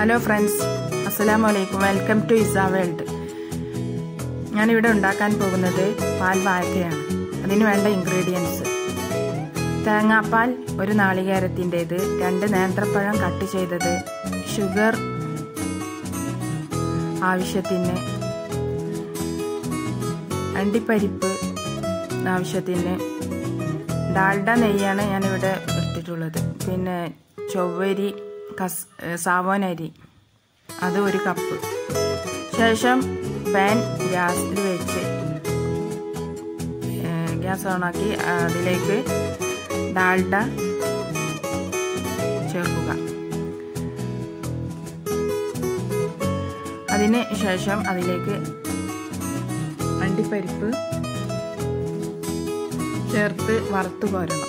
hello friends അസ്സലാമു അലൈക്കും welcome to Isa world ഞാനിവിടെ ഉണ്ടാക്കാൻ പോകുന്നത് പാൽ വാഴക്കയാണ് അതിന് വേണ്ട ഇൻഗ്രീഡിയൻസ് തേങ്ങാപ്പാൽ ഒരു നാളികേരത്തിൻ്റേത് രണ്ട് നേന്ത്രപ്പഴം കട്ട് ചെയ്തത് ഷുഗർ ആവശ്യത്തിന് അണ്ടിപ്പരിപ്പ് ആവശ്യത്തിന് ഡാൽഡ നെയ്യാണ് ഞാനിവിടെ എടുത്തിട്ടുള്ളത് പിന്നെ ചൊവ്വരി കസ് സാവോനരി അത് ഒരു കപ്പ് ശേഷം പാൻ ഗ്യാസിൽ വെച്ച് ഗ്യാസ് ഓണാക്കി അതിലേക്ക് ഡാൽഡ ചേർക്കുക അതിന് ശേഷം അതിലേക്ക് അണ്ടിപ്പരിപ്പ് ചേർത്ത് വറുത്ത് കോരണം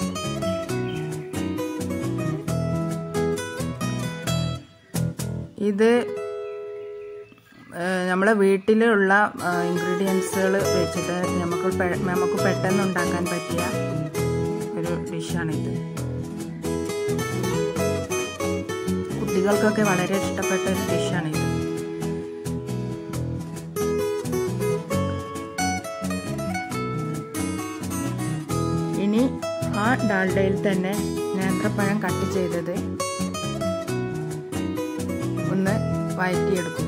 ഇത് നമ്മളെ വീട്ടിലുള്ള ഇൻഗ്രീഡിയൻസുകൾ വെച്ചിട്ട് നമുക്ക് നമുക്ക് പെട്ടെന്ന് ഉണ്ടാക്കാൻ പറ്റിയ ഒരു ഡിഷാണിത് കുട്ടികൾക്കൊക്കെ വളരെ ഇഷ്ടപ്പെട്ട ഒരു ഡിഷാണിത് ഇനി ആ ഡാൽഡയിൽ തന്നെ നേന്ത്രപ്പഴം കട്ട് ചെയ്തത് ഒന്ന് വഴറ്റിയെടുക്കുക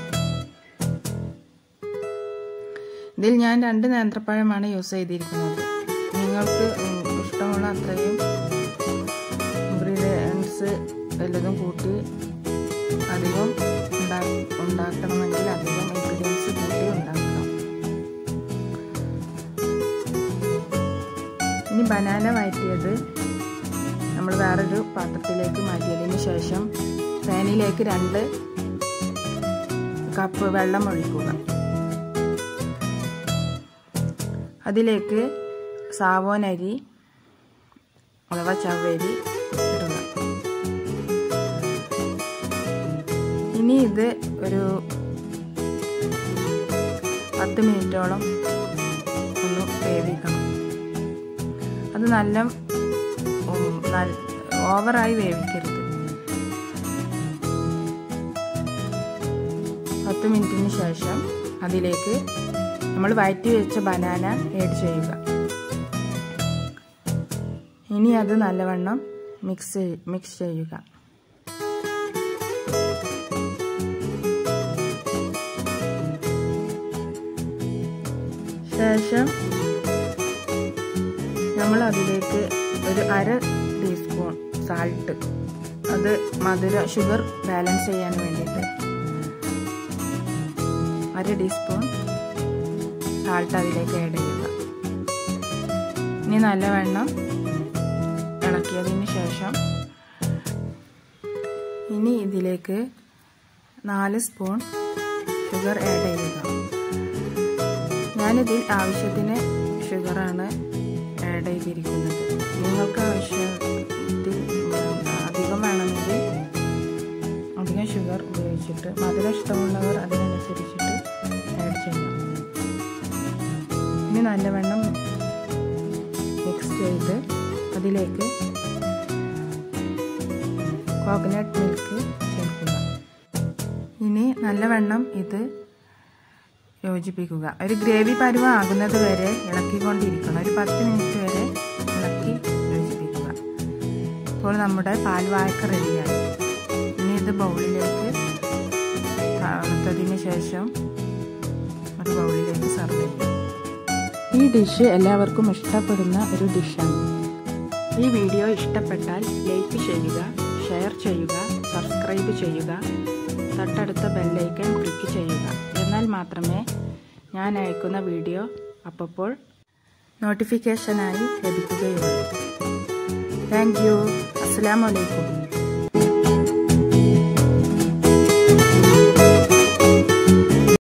ഇതിൽ ഞാൻ രണ്ട് നേന്ത്രപ്പഴമാണ് യൂസ് ചെയ്തിരിക്കുന്നത് നിങ്ങൾക്ക് ഇഷ്ടമുള്ള അത്രയും ഇൻഗ്രീഡിയൻസ് വല്ലതും കൂട്ടി അധികം ഉണ്ടാക്കണമെങ്കിൽ അധികം ഇൻഗ്രീഡിയൻസ് കൂട്ടി ഉണ്ടാക്കാം ഇനി ബനാന വഴറ്റിയത് നമ്മൾ വേറൊരു പാത്രത്തിലേക്ക് മാറ്റിയതിന് ശേഷം പാനിലേക്ക് രണ്ട് കപ്പ് വെള്ളം ഒഴിക്കുക അതിലേക്ക് സാവോനരി അഥവാ ചവ്വരി ഇടുക ഇനി ഇത് ഒരു പത്ത് മിനിറ്റോളം ഒന്ന് വേവിക്കണം അത് നല്ല ഓവറായി വേവിക്കരുത് പത്ത് മിനിറ്റിന് ശേഷം അതിലേക്ക് നമ്മൾ വയറ്റി വെച്ച ബനാന ഏഡ് ചെയ്യുക ഇനി അത് നല്ലവണ്ണം മിക്സ് മിക്സ് ചെയ്യുക ശേഷം നമ്മൾ അതിലേക്ക് ഒരു അര ടീസ്പൂൺ സാൾട്ട് അത് മധുര ഷുഗർ ബാലൻസ് ചെയ്യാൻ വേണ്ടിയിട്ട് അര ടീസ്പൂൺ സാൾട്ട് അതിലേക്ക് ആഡ് ചെയ്യുക ഇനി നല്ലവണ്ണം ഇളക്കിയതിന് ശേഷം ഇനി ഇതിലേക്ക് നാല് സ്പൂൺ ഷുഗർ ആഡ് ചെയ്യുക ഞാനിതിൽ ആവശ്യത്തിന് ഷുഗറാണ് ആഡ് ചെയ്തിരിക്കുന്നത് നിങ്ങൾക്ക് ആവശ്യത്തിൽ അധികം വേണമെങ്കിൽ അധികം ഷുഗർ ഉപയോഗിച്ചിട്ട് മധുരം ഇഷ്ടമുള്ളവർ അതിനനുസരിച്ചിട്ട് ആഡ് ചെയ്യാം ഇനി നല്ലവണ്ണം മിക്സ് ചെയ്ത് അതിലേക്ക് കോക്കനട്ട് മിൽക്ക് ചേർക്കുക ഇനി നല്ലവണ്ണം ഇത് യോജിപ്പിക്കുക ഒരു ഗ്രേവി പരുവം ആകുന്നത് വരെ ഇളക്കിക്കൊണ്ടിരിക്കണം ഒരു പത്ത് മിനിറ്റ് വരെ ഇളക്കി യോജിപ്പിക്കുക ഇപ്പോൾ നമ്മുടെ പാൽവാഴക്ക റെഡിയായി ഇനി ഇത് ബൗളിലേക്ക് തണുത്തതിന് ശേഷം ഒരു ബൗളിലേക്ക് സെർവ് ചെയ്യാം ഈ ഡിഷ് എല്ലാവർക്കും ഇഷ്ടപ്പെടുന്ന ഒരു ഡിഷാണ് ഈ വീഡിയോ ഇഷ്ടപ്പെട്ടാൽ ലൈക്ക് ചെയ്യുക ഷെയർ ചെയ്യുക സബ്സ്ക്രൈബ് ചെയ്യുക തൊട്ടടുത്ത ബെല്ലൈക്കൺ ക്ലിക്ക് ചെയ്യുക എന്നാൽ മാത്രമേ ഞാൻ അയക്കുന്ന വീഡിയോ അപ്പോൾ നോട്ടിഫിക്കേഷനായി ലഭിക്കുകയുള്ളൂ താങ്ക് യു അസ്സാം വലൈക്കും